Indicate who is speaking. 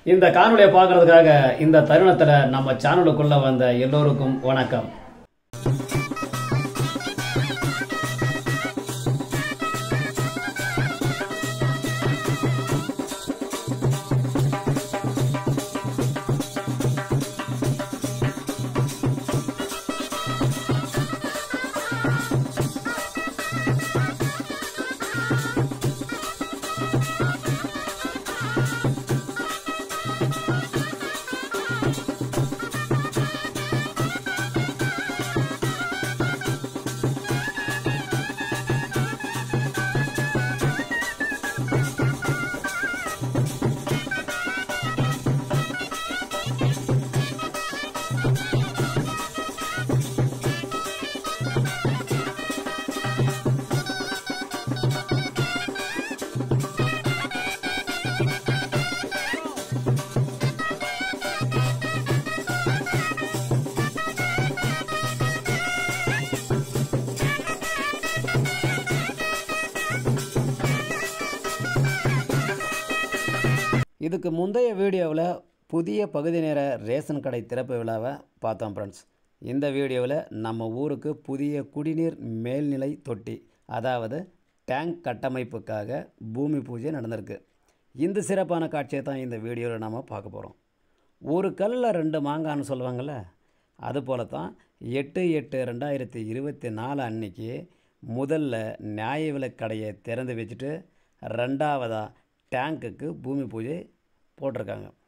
Speaker 1: இந்த காணொலியை பார்க்கறதுக்காக இந்த தருணத்துல நம்ம சேனலுக்குள்ள வந்த எல்லோருக்கும் வணக்கம் இதுக்கு முந்தைய வீடியோவில் புதிய பகுதி நேர ரேஷன் கடை திறப்பு விழாவை பார்த்தோம் ஃப்ரெண்ட்ஸ் இந்த வீடியோவில் நம்ம ஊருக்கு புதிய குடிநீர் மேல்நிலை தொட்டி அதாவது டேங்க் கட்டமைப்புக்காக பூமி பூஜை நடந்திருக்கு இந்த சிறப்பான காட்சியை தான் இந்த வீடியோவில் நாம் பார்க்க போகிறோம் ஒரு கல்லில் ரெண்டு மாங்கான்னு சொல்லுவாங்கள்ல அதுபோல தான் எட்டு எட்டு ரெண்டாயிரத்தி இருபத்தி நாலு அன்னைக்கு முதல்ல நியாய விலைக் கடையை திறந்து வச்சுட்டு ரெண்டாவதாக டேங்க்குக்கு பூமி பூஜை போட்டிருக்காங்க